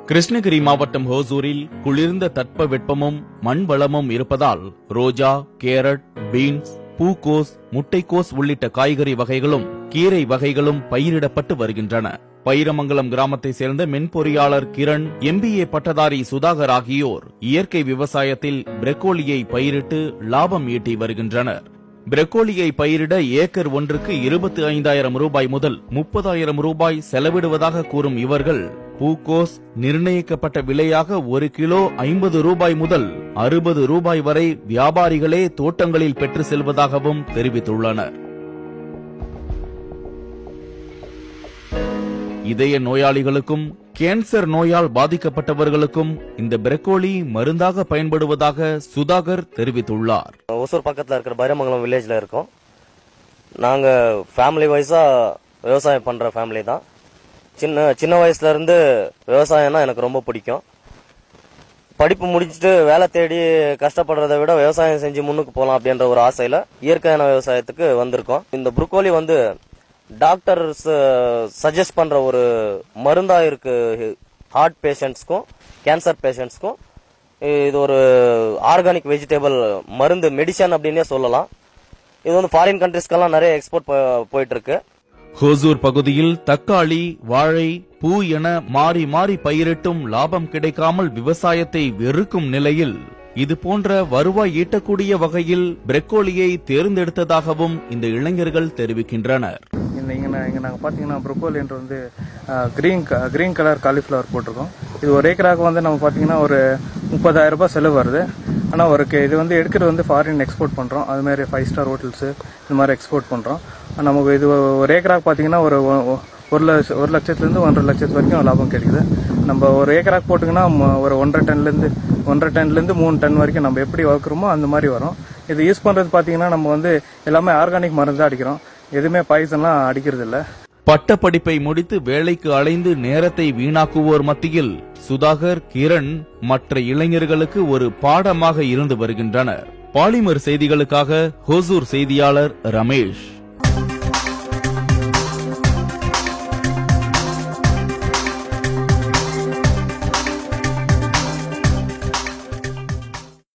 கிருஷ்ணகிரி மாவட்டம் ஹோசூரில் குளிர்ந்த தட்பவெப்பமும் மண் வளமும் இருப்பதால் ரோஜா கேரட் பீன்ஸ் பூக்கோஸ் முட்டைக்கோஸ் உள்ளிட்ட காய்கறி வகைகளும் கீரை வகைகளும் பயிரிடப்பட்டு வருகின்றன பைரமங்கலம் கிராமத்தை சேர்ந்த மென்பொறியாளர் கிரண் எம்பிஏ பட்டதாரி சுதாகர் ஆகியோர் இயற்கை விவசாயத்தில் பிரக்கோலியை பயிரிட்டு லாபம் ஈட்டி வருகின்றனர் பிரக்கோலியை பயிரிட ஏக்கர் ஒன்றுக்கு இருபத்தி ஐந்தாயிரம் ரூபாய் முதல் முப்பதாயிரம் ரூபாய் செலவிடுவதாக கூறும் இவர்கள் பூக்கோஸ் நிர்ணயிக்கப்பட்ட விலையாக ஒரு கிலோ ஐம்பது ரூபாய் முதல் அறுபது ரூபாய் வரை வியாபாரிகளே தோட்டங்களில் பெற்று செல்வதாகவும் தெரிவித்துள்ளனர் இதய நோயாளிகளுக்கும் கேன்சர் நோயால் பாதிக்கப்பட்டவர்களுக்கும் இந்த பிரக்கோலி மருந்தாக பயன்படுவதாக சுதாகர் தெரிவித்துள்ளார் ஒசூர் பக்கத்தில் இருக்கிற பைரமங்கலம் வில்லேஜில் இருக்கோம் நாங்கள் ஃபேமிலி வைஸாக விவசாயம் பண்ணுற ஃபேமிலி தான் சின்ன சின்ன வயசுலேருந்து விவசாயம்னா எனக்கு ரொம்ப பிடிக்கும் படிப்பு முடிச்சுட்டு வேலை தேடி கஷ்டப்படுறதை விட விவசாயம் செஞ்சு முன்னுக்கு போகலாம் அப்படின்ற ஒரு ஆசையில் இயற்கையான விவசாயத்துக்கு வந்திருக்கோம் இந்த புரோக்கோலி வந்து டாக்டர்ஸ் சஜஸ்ட் பண்ணுற ஒரு மருந்தாக இருக்கு ஹார்ட் பேஷண்ட்ஸ்க்கும் கேன்சர் பேஷண்ட்ஸ்க்கும் இது ஒரு ஆர்கானிக் வெஜிடபிள் மருந்து மெடிசன் அப்படின்னே சொல்லலாம் இது வந்து ஃபாரின் கண்ட்ரிஸ்க்கெல்லாம் நிறைய எக்ஸ்போர்ட் போயிட்டு இருக்கு ஹோசூர் பகுதியில் தக்காளி வாழை பூ என மாறி மாறி பயிரிட்டும் லாபம் கிடைக்காமல் விவசாயத்தை வெறுக்கும் நிலையில் இது போன்ற வருவாய் ஈட்டக்கூடிய வகையில் பிரக்கோலியை தேர்ந்தெடுத்ததாகவும் இந்த இளைஞர்கள் தெரிவிக்கின்றனர் இந்த இங்கே இங்கே நாங்கள் பார்த்தீங்கன்னா ப்ரொக்கோலின்ற வந்து க்ரீன் க்ரீன் கலர் காலிஃப்ளவர் போட்டிருக்கோம் இது ஒரு ஏக்கராக்கு வந்து நம்ம பார்த்தீங்கன்னா ஒரு முப்பதாயிரம் ரூபாய் செலவு வருது ஆனால் ஒரு கே- இது வந்து எடுக்கிறது வந்து ஃபாரின் எக்ஸ்போர்ட் பண்ணுறோம் அது மாதிரி ஃபைவ் ஸ்டார் ஹோட்டல்ஸு இந்த மாதிரி எக்ஸ்போர்ட் பண்ணுறோம் நமக்கு இது ஒரு ஏக்கராக்கு பார்த்தீங்கன்னா ஒரு ஒ- ஒ- ஒரு லட்ச ஒரு லட்சத்துலேருந்து ஒன்றரை லட்சத்து வரைக்கும் லாபம் கிடைக்குது நம்ம ஒரு ஏக்கராக்கு போட்டுங்கன்னா ம- ஒரு ஒன்றரை டன்லேருந்து ஒன்றரை டன்லேருந்து மூணு டன் வரைக்கும் நம்ம எப்படி வளர்க்குறோமோ அந்த மாதிரி வரும் இது யூஸ் பண்ணுறது பார்த்தீங்கன்னா நம்ம வந்து எல்லாமே ஆர்கானிக் மருந்து தான் அடிக்கிறோம் எதுவுமே பாய்சன்லாம் அடிக்கிறது இல்ல பட்டப்படிப்பை முடித்து வேலைக்கு அலைந்து நேரத்தை வீணாக்குவோர் மத்தியில் சுதாகர் கிரண் மற்ற இளைஞர்களுக்கு ஒரு பாடமாக இருந்து வருகின்றனர் பாலிமர் செய்திகளுக்காக ஹோசூர் செய்தியாளர் ரமேஷ்